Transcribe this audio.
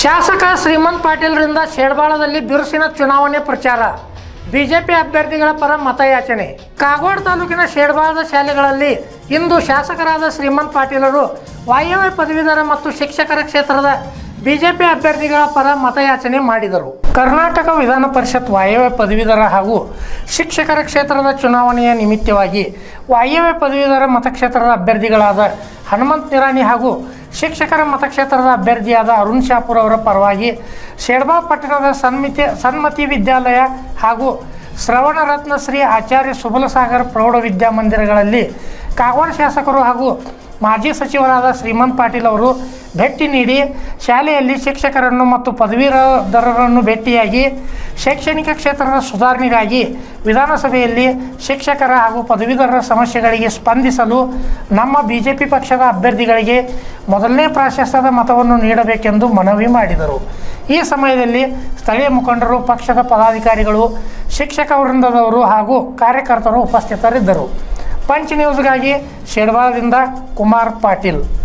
ಶಾಸಕ ಶ್ರೀಮಂತ್ ಪಾಟೀಲ್ರಿಂದ ಶೇಡ್ಬಾಳದಲ್ಲಿ ಬಿರುಸಿನ ಚುನಾವಣೆ ಪ್ರಚಾರ ಬಿಜೆಪಿ ಅಭ್ಯರ್ಥಿಗಳ ಪರ ಮತಯಾಚನೆ ಕಾಗವಾಡ ತಾಲೂಕಿನ ಶೇಡ್ಬಾಳದ ಶಾಲೆಗಳಲ್ಲಿ ಇಂದು ಶಾಸಕರಾದ ಶ್ರೀಮಂತ್ ಪಾಟೀಲರು ವಾಯವ್ಯ ಪದವೀಧರ ಮತ್ತು ಶಿಕ್ಷಕರ ಕ್ಷೇತ್ರದ ಬಿಜೆಪಿ ಅಭ್ಯರ್ಥಿಗಳ ಪರ ಮತಯಾಚನೆ ಮಾಡಿದರು ಕರ್ನಾಟಕ ವಿಧಾನ ಪರಿಷತ್ ವಾಯವ್ಯ ಪದವೀಧರ ಹಾಗೂ ಶಿಕ್ಷಕರ ಕ್ಷೇತ್ರದ ಚುನಾವಣೆಯ ನಿಮಿತ್ತವಾಗಿ ವಾಯವ್ಯ ಪದವೀಧರ ಮತಕ್ಷೇತ್ರದ ಅಭ್ಯರ್ಥಿಗಳಾದ ಹನುಮಂತ್ ನಿರಾಣಿ ಹಾಗೂ ಶಿಕ್ಷಕರ ಮತಕ್ಷೇತ್ರದ ಅಭ್ಯರ್ಥಿಯಾದ ಅರುಣ್ ಶಾಪುರ್ ಅವರ ಪರವಾಗಿ ಶೇಡ್ಬಾ ಪಟ್ಟಣದ ಸನ್ಮಿತಿ ಸನ್ಮತಿ ವಿದ್ಯಾಲಯ ಹಾಗೂ ಶ್ರವಣ ರತ್ನ ಶ್ರೀ ಆಚಾರ್ಯ ಸುಬಲಸಾಗರ್ ಪ್ರೌಢ ವಿದ್ಯಾಮಂದಿರಗಳಲ್ಲಿ ಕಾಗವಾಡ ಶಾಸಕರು ಹಾಗೂ ಮಾಜಿ ಸಚಿವರಾದ ಶ್ರೀಮಂತ್ ಪಾಟೀಲ್ ಅವರು ಭೇಟಿ ನೀಡಿ ಶಾಲೆಯಲ್ಲಿ ಶಿಕ್ಷಕರನ್ನು ಮತ್ತು ಪದವೀಧರರನ್ನು ಭೇಟಿಯಾಗಿ ಶೈಕ್ಷಣಿಕ ಕ್ಷೇತ್ರದ ಸುಧಾರಣೆಗಾಗಿ ವಿಧಾನಸಭೆಯಲ್ಲಿ ಶಿಕ್ಷಕರ ಹಾಗೂ ಪದವೀಧರರ ಸಮಸ್ಯೆಗಳಿಗೆ ಸ್ಪಂದಿಸಲು ನಮ್ಮ ಬಿ ಜೆ ಪಿ ಪಕ್ಷದ ಅಭ್ಯರ್ಥಿಗಳಿಗೆ ಮೊದಲನೇ ಪ್ರಾಶಸ್ತ್ಯದ ಮತವನ್ನು ನೀಡಬೇಕೆಂದು ಮನವಿ ಮಾಡಿದರು ಈ ಸಮಯದಲ್ಲಿ ಸ್ಥಳೀಯ ಮುಖಂಡರು ಪಕ್ಷದ ಪದಾಧಿಕಾರಿಗಳು ಶಿಕ್ಷಕ ವೃಂದದವರು ಹಾಗೂ ಕಾರ್ಯಕರ್ತರು ಉಪಸ್ಥಿತರಿದ್ದರು ಪಂಚ್ ನ್ಯೂಸ್ಗಾಗಿ ಶೇಡ್ವಾಳದಿಂದ ಕುಮಾರ್ ಪಾಟೀಲ್